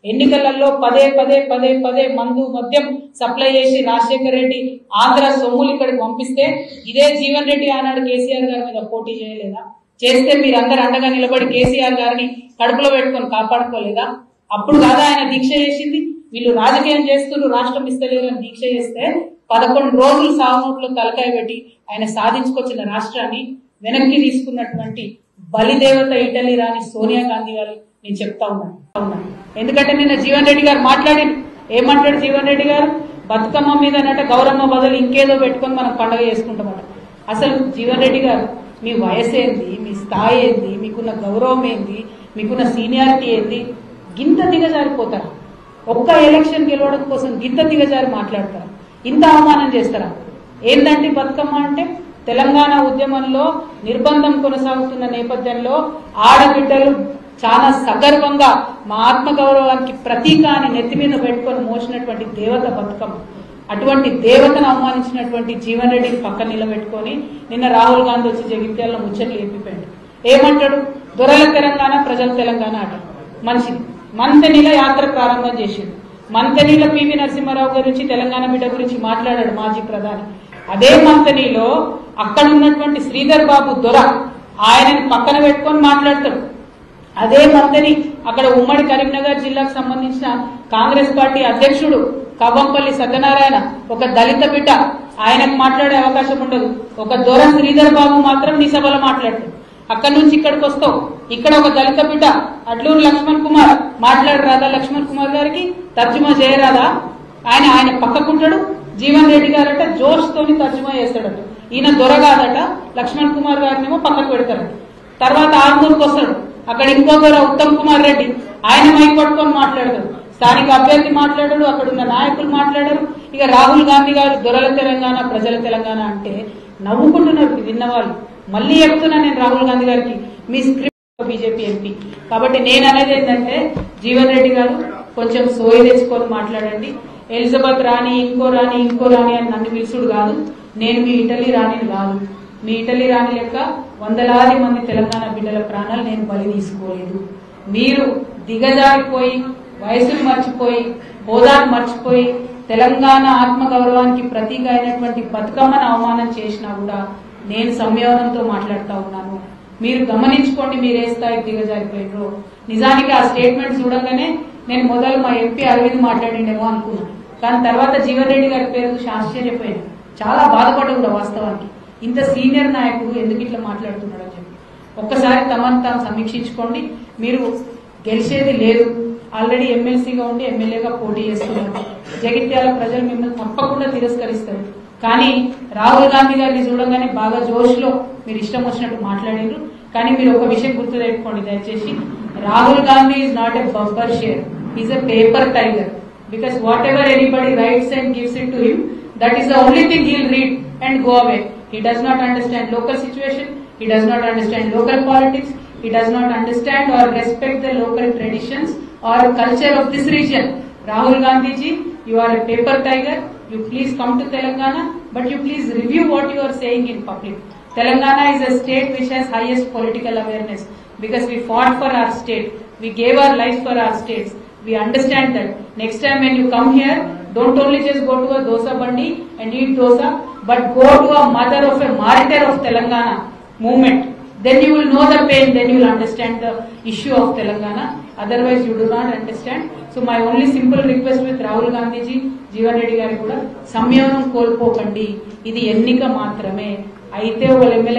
ఎన్నికలలో పదే పదే పదే పదే మందు మద్యం సప్లై చేసి రాజశేఖర్ రెడ్డి ఆంధ్ర సొమ్ములు ఇక్కడికి పంపిస్తే ఇదే జీవన్ రెడ్డి ఆనాడు కేసీఆర్ గారి మీద పోటీ చేయలేదా చేస్తే మీరందరూ అండగా నిలబడి కేసీఆర్ గారిని కడుపులో పెట్టుకొని కాపాడుకోలేదా అప్పుడు కాదా ఆయన దీక్ష చేసింది వీళ్ళు రాజకీయం చేస్తున్నారు రాష్ట్రం ఇస్తలేరు అని దీక్ష చేస్తే పదకొండు రోజులు సాగునోట్లో తలకాయ పెట్టి ఆయన సాధించుకొచ్చిన రాష్ట్రాన్ని వెనక్కి తీసుకున్నటువంటి బలిదేవత ఇటలీ రాని సోనియా గాంధీ గారు నేను చెప్తా ఉన్నాను ఉన్నాను. ఎందుకంటే నిన్న జీవన్ రెడ్డి గారు మాట్లాడి ఏమంటాడు జీవన్ రెడ్డి గారు బతుకమ్మ మీద నట గౌరమ్మ బదులు ఇంకేదో పెట్టుకొని మనం పండగ చేసుకుంటామట అసలు జీవన్ రెడ్డి గారు మీ వయసు ఏంది మీ స్థాయి ఏంది మీకున్న గౌరవం ఏంది మీకున్న సీనియారిటీ ఏంది గింత దిగజారిపోతారా ఒక్క ఎలక్షన్ గెలవడం కోసం గింత దిగజారి మాట్లాడతారా ఇంత అవమానం చేస్తారా ఏందంటే బతుకమ్మ అంటే తెలంగాణ ఉద్యమంలో నిర్బంధం కొనసాగుతున్న నేపథ్యంలో ఆడబిడ్డలు చాలా సగర్వంగా మా ఆత్మగౌరవానికి ప్రతీక అని నెత్తి మీద పెట్టుకొని మోసినటువంటి దేవత బతుకమ్మ అటువంటి దేవతను అవమానించినటువంటి జీవన్ రెడ్డిని పక్కన నిలబెట్టుకొని నిన్న రాహుల్ గాంధీ వచ్చి జగిత్యాలలో ముచ్చట్లు ఎప్పిపోయాడు ఏమంటాడు దొరల తెలంగాణ ప్రజల తెలంగాణ అట మనిషిని మంతెనీల యాత్ర ప్రారంభం చేసిండు మంతెనీల పివి నరసింహారావు గురించి తెలంగాణ బిడ్డ గురించి మాట్లాడాడు మాజీ ప్రధాని అదే మంతనీలో అక్కడ ఉన్నటువంటి శ్రీధర్ బాబు దొర ఆయనని పక్కన పెట్టుకొని మాట్లాడతాడు అదే మంతని అక్కడ ఉమ్మడి కరీంనగర్ జిల్లాకు సంబంధించిన కాంగ్రెస్ పార్టీ అధ్యక్షుడు కవ్వంపల్లి సత్యనారాయణ ఒక దళిత బిడ్డ ఆయనకు మాట్లాడే అవకాశం ఉండదు ఒక దొర శ్రీధర్ బాబు మాత్రం నీ సభలో మాట్లాడతాడు అక్కడి నుంచి ఇక్కడికి వస్తావు ఇక్కడ ఒక దళిత బిడ్డ అడ్లూరు లక్ష్మణ్ కుమార్ మాట్లాడరాదా లక్ష్మణ్ కుమార్ గారికి తర్జుమా చేయరాదా ఆయన ఆయన పక్కకుంటాడు జీవన్ రెడ్డి గారట జోష్ తోని తర్జుమా చేస్తాడట ఈయన దొర కాదట లక్ష్మణ్ కుమార్ గారినేమో పక్కకు పెడతారట తర్వాత ఆర్మూర్కి వస్తాడు అక్కడ ఇంకో దొర ఉత్తమ్ కుమార్ రెడ్డి ఆయన మైక్ పట్టుకొని మాట్లాడతాడు స్థానిక అభ్యర్థి మాట్లాడాడు అక్కడ ఉన్న నాయకులు మాట్లాడారు ఇక రాహుల్ గాంధీ గారు దొరల తెలంగాణ ప్రజల తెలంగాణ అంటే నవ్వుకుంటున్నారు విన్నవాళ్ళు మళ్ళీ చెప్తున్నా నేను రాహుల్ గాంధీ గారికి మీ స్క్రిప్ట్ బీజేపీ ఎంపీ కాబట్టి నేను అనేది ఏంటంటే జీవన్ రెడ్డి గారు కొంచెం సోయి తెచ్చుకొని మాట్లాడండి ఎలిజబెత్ రాణి ఇంకో రాణి ఇంకో రాణి అని నన్ను పిలుచుడు కాదు నేను మీ ఇటలీ రాణిని కాదు మీ ఇటలీ రాణి లెక్క వందలాది మంది తెలంగాణ బిడ్డల ప్రాణాలు నేను బలి తీసుకోలేదు మీరు దిగజారిపోయి వయసును మర్చిపోయి హోదాను మర్చిపోయి తెలంగాణ ఆత్మగౌరవానికి ప్రతీక అయినటువంటి బతుకమ్మను అవమానం చేసినా కూడా నేను సంయమనంతో మాట్లాడుతా ఉన్నాను మీరు గమనించుకోండి మీరు ఏ స్థాయికి దిగజారిపోయారో నిజానికి ఆ స్టేట్మెంట్ చూడగానే నేను మొదలు మా ఎంపీ అరవింద్ మాట్లాడిండేమో అనుకున్నాను కానీ తర్వాత జీవన్ రెడ్డి గారి పేరు చూసి ఆశ్చర్యపోయాను చాలా బాధపడ్డా కూడా వాస్తవానికి ఇంత సీనియర్ నాయకుడు ఎందుకు ఇట్లా మాట్లాడుతున్నాడు అని చెప్పి ఒక్కసారి తమను తాము సమీక్షించుకోండి మీరు గెలిచేది లేదు ఆల్రెడీ ఎమ్మెల్సీగా ఉండి ఎమ్మెల్యేగా పోటీ చేస్తున్నారు జగిత్యాల ప్రజలు మిమ్మల్ని తప్పకుండా తిరస్కరిస్తారు కానీ రాహుల్ గాంధీ గారిని చూడగానే బాగా జోష్లో మీరు ఇష్టం వచ్చినట్టు మాట్లాడారు కానీ మీరు ఒక విషయం గుర్తుపెట్టుకోండి దయచేసి Rahul Gandhi is not a బంపర్ షేర్ is a paper tiger because whatever anybody writes and gives it to him that is the only thing he'll read and go away he does not understand local situation he does not understand local politics, he does not understand or respect the local traditions or culture of this region. Rahul Gandhi ji, you are a paper tiger, you please come to Telangana, but you please review what you are saying in public. Telangana is a state which has highest political awareness because we fought for our state, we gave our lives for our states. We understand that. Next time when you come here, don't only just go to a dosa bandi and eat dosa, but go to a mother of a martyr of Telangana movement. Then you will know the pain, then you will understand the issue of Telangana. Otherwise, you do not understand. So, my only simple request with Rahul Gandhi ji, Jeevan Reddy గారికి కూడా సంయమనం కోల్పోకండి ఇది ఎన్నిక మాత్రమే అయితే వాళ్ళ MLA